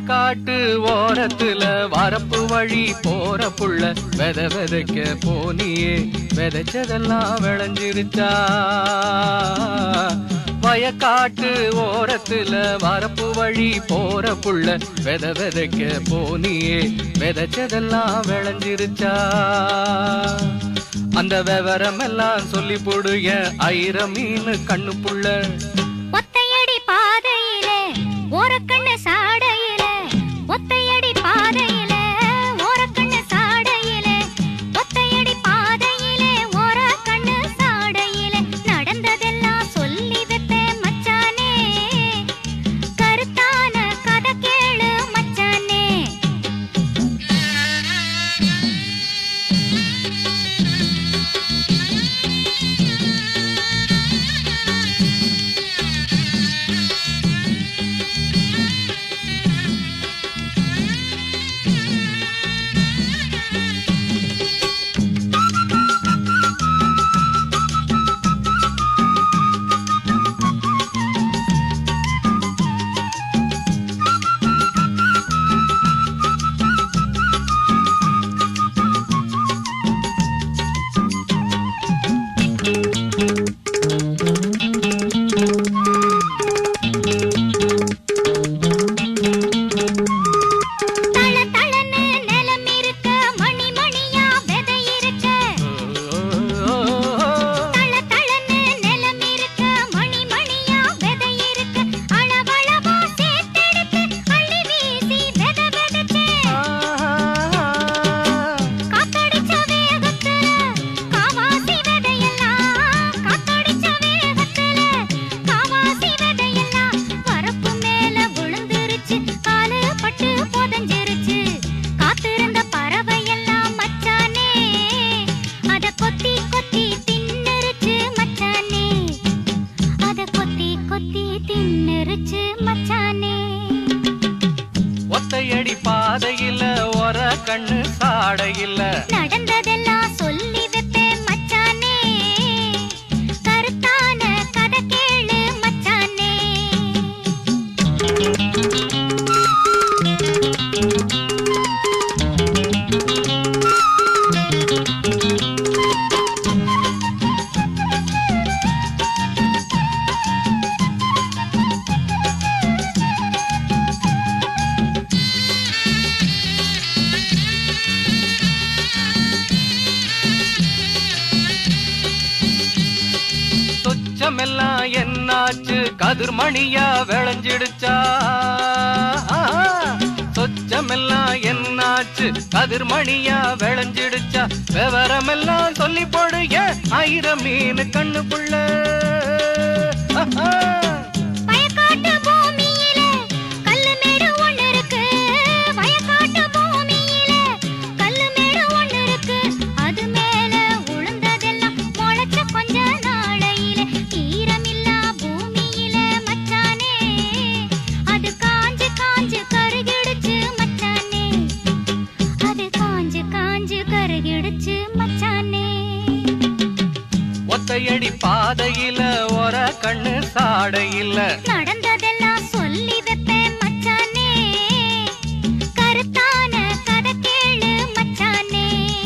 வயக்காட்டு ஓரத்துல வரப்பு வழி போற புள்ள வித விதைக்க போனியே விதைச்சதெல்லாம் விளைஞ்சிருச்சா வயக்காட்டு ஓரத்துல வரப்பு வழி போற புள்ள வித விதைக்க போனியே விதைச்சதெல்லாம் விளைஞ்சிருச்சா அந்த விவரம் எல்லாம் சொல்லி போடு என் ஐர மீன் கண்ணு புள்ள ஒத்தையடி பாதையிலே ஓரக்கண்ணு சாடையிலே ஒத்தையடி பாதையிலே ஓரக்கண்ணு சாடையிலே ஒத்தையடி பாதையிலே ஓரக்கண்ணு சாடையிலே நடந்ததெல்லாம் சொல்லி வைப்பேன் மச்சானே கருத்தான கதை கேளு மச்சானே தள தளன்னு நிலம் இருக்க மணி மணியா விதை இருக்க தள தளன்னு நிலம் இருக்க மணி மணியா விதை இருக்க அளவளவா சேர்த்தெடுத்து அள்ளி வீசி விதை விதைச்சே காத்தடிச்ச வேகத்துல காவாசி விதையெல்லாம் காத்தடிச்ச வேகத்துல காவாசி விதையெல்லாம் வரப்பு மேல விழுந்துருச்சு காலு பட்டு புதஞ்சிருச்சு காத்திருந்த பறவையெல்லாம் மச்சானே அத கொத்தி கொத்தி தின்னுருச்சு மச்சானே அத கொத்தி கொத்தி தின்னுருச்சு மச்சானே ஒத்தையடி பாதையில ஒர கண்ணு சாடையில நடந்ததெல்லாம் சொல்லி வைப்பேன் மச்சானே கருத்தான கதை கேளு மச்சானே சொச்சமெல்லாம் என்னாச்சு கதிர்மணியா விளைஞ்சிடுச்சா சொச்சமெல்லாம் என்னாச்சு கதிர்மணியா விளைஞ்சிடுச்சா விவரமெல்லாம் சொல்லி போடு ஏன் ஆயிரம் மீன் கண்ணு புள்ள வயக்காட்டு பூமியிலே கல்லு மேடு ஒண்ணு இருக்கு வயக்காட்டு பூமியிலே கல்லு மேடு ஒண்ணு இருக்கு அது மேல உளுந்ததெல்லாம் முளைச்ச கொஞ்ச நாளையிலே ஈரமில்லா பூமியிலே மச்சானே அது காஞ்சு காஞ்சு கருகிடுச்சு மச்சானே அது காஞ்சு காஞ்சு கருகிடுச்சு மச்சானே ஒத்தையடி பாதையில ஒர கண்ணு சாடையில நடந்ததெல்லாம் சொல்லி வைப்பேன் மச்சானே கருத்தான கதை கேளு மச்சானே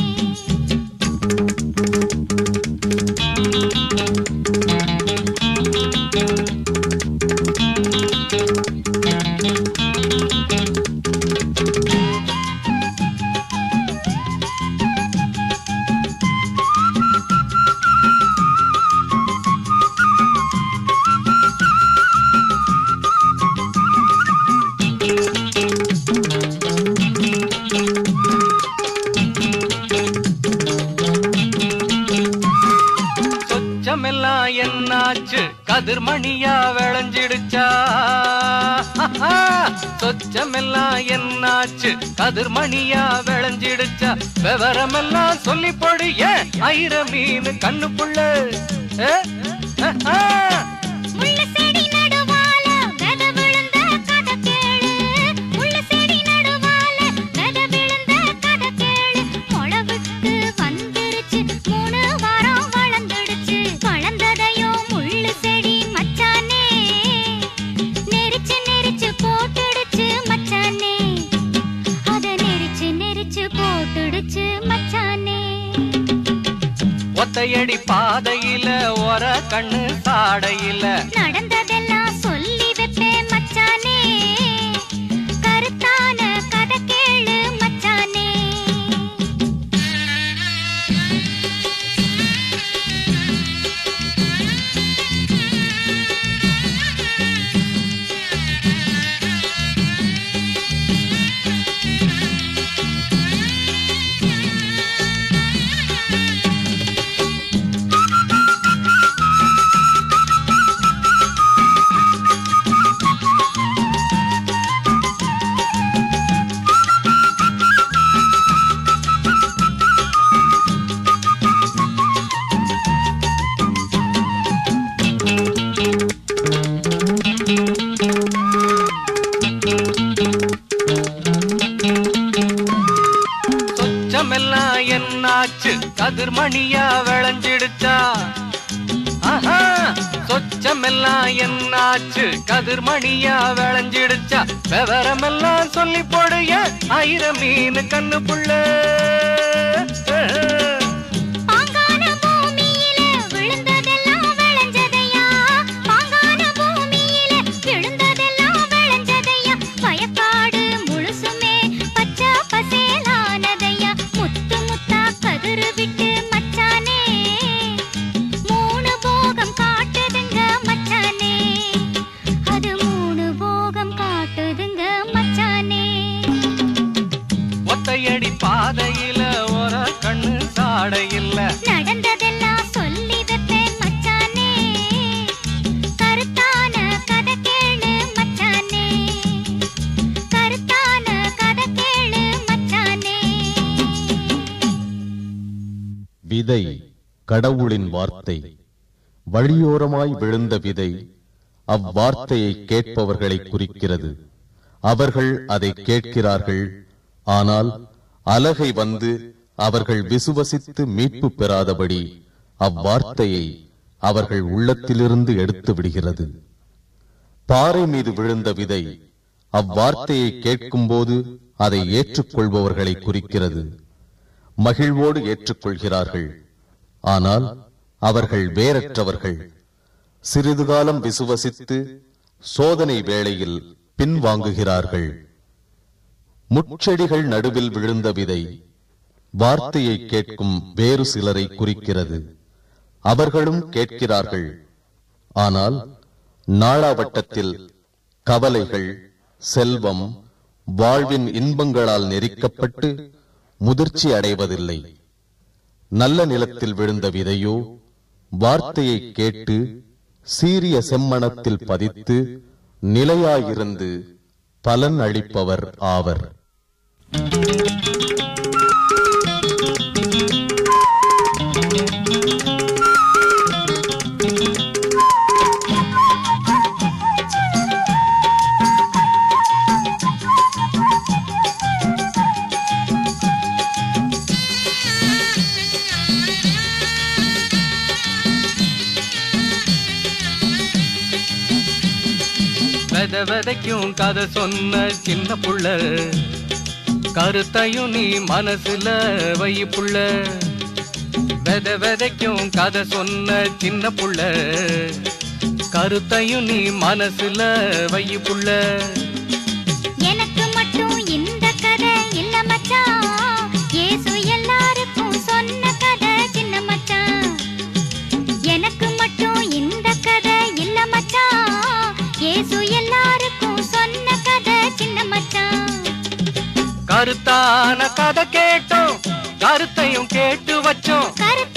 சொச்சமெல்லாம் என்னாச்சு கதிர்மணியா விளைஞ்சிடுச்சா சொச்சமெல்லாம் என்னாச்சு கதிர்மணியா விளைஞ்சிடுச்சா விவரமெல்லாம் சொல்லி போடு ஏன் ஐர மீன் கண்ணு புள்ள ஏ? ஆ, ஆ. முள்ளு செடி நடுவால விதை விழுந்த கதை கேளு முள்ளு செடி நடுவால விதை விழுந்த கதை கேளு முளை விட்டு வந்துருச்சு மூணு வாரம் வளர்ந்துடுச்சு வளர்ந்ததையும் முள்ளு செடி மச்சானே நெரிச்சு நெரிச்சு போட்டுடுச்சு மச்சானே ஒத்தையடி பாதையில ஒர கண்ணு சாடையில நடந்ததெல்லாம் சொல்லி வைப்பேன் மச்சானே கருத்தான கதை கேளு மச்சானே சொச்சமெல்லாம் என்னாச்சு கதிர்மணியா விளைஞ்சிடுச்சா ஆஹா சொச்சமெல்லாம் என்னாச்சு கதிர்மணியா விளைஞ்சிடுச்சா விவரமெல்லாம் சொல்லி போடுய ஆயிரம் மீன் கண்ணு புள்ள பாங்கான பூமியில விழுந்ததெல்லாம் விளைஞ்சதையா பாங்கான பூமியில விழுந்ததெல்லாம் விளைஞ்சதையா வயக்காடு முழுசுமே பச்சை பசேலானதையா முத்து முத்தா கதிரு விட்டு மச்சானே மூணு போகம் காட்டுதுங்க மச்சானே அது மூணு போகம் காட்டுதுங்க மச்சானே ஒத்தையடி பாதையில ஒரு கண்ணு சாடையில்ல நடந்ததெல்லாம் சொல்லி வைப்பேன் மச்சானே கருத்தான கதை கேளு மச்சானே கருத்தான கதை கேளு மச்சானே விதை கடவுளின் வார்த்தை வழியோரமாய் விழுந்த விதை அவ்வார்த்தையை கேட்பவர்களை குறிக்கிறது அவர்கள் அதை கேட்கிறார்கள் ஆனால் அலகை வந்து அவர்கள் விசுவசித்து மீட்பு பெறாதபடி அவ்வார்த்தையை அவர்கள் உள்ளத்திலிருந்து எடுத்து விடுகிறது பாறை மீது விழுந்த விதை அவ்வார்த்தையை கேட்கும்போது அதை ஏற்றுக்கொள்பவர்களை குறிக்கிறது மகிழ்வோடு ஏற்றுக்கொள்கிறார்கள் ஆனால் அவர்கள் வேறற்றவர்கள் சிறிது காலம் விசுவசித்து சோதனை வேளையில் பின்வாங்குகிறார்கள் முட்செடிகள் நடுவில் விழுந்த விதை வார்த்தையை கேட்கும் வேறு சிலரை குறிக்கிறது அவர்களும் கேட்கிறார்கள் ஆனால் நாளாவட்டத்தில் கவலைகள் செல்வம் வாழ்வின் இன்பங்களால் நெரிக்கப்பட்டு முதிர்ச்சி அடைவதில்லை நல்ல நிலத்தில் விழுந்த விதையோ வார்த்தையை கேட்டு சீரிய செம்மணத்தில் பதித்து நிலையாயிருந்து பலன் அளிப்பவர் ஆவர் வெத வெதைக்கும் கதை சொன்ன சின்ன புள்ள கருத்தையும் நீ மனசுல வை புள்ள வெத வெதைக்கும் கதை சொன்ன சின்ன புள்ள கருத்தையும் நீ மனசுல வை புள்ள எனக்கு மட்டும் இந்த கதை இல்ல மச்சான் இயேசு எல்லாருக்கும் சொன்ன கதை சின்ன மச்சான் எனக்கு மட்டும் இந்த கதை இல்ல மச்சான் இயேசு எல்லாருக்கும் சொன்ன கதை சின்ன மச்சான் கருத்தான கதை கேட்டோம் கருத்தையும் கேட்டு வச்சோம் கருத்தான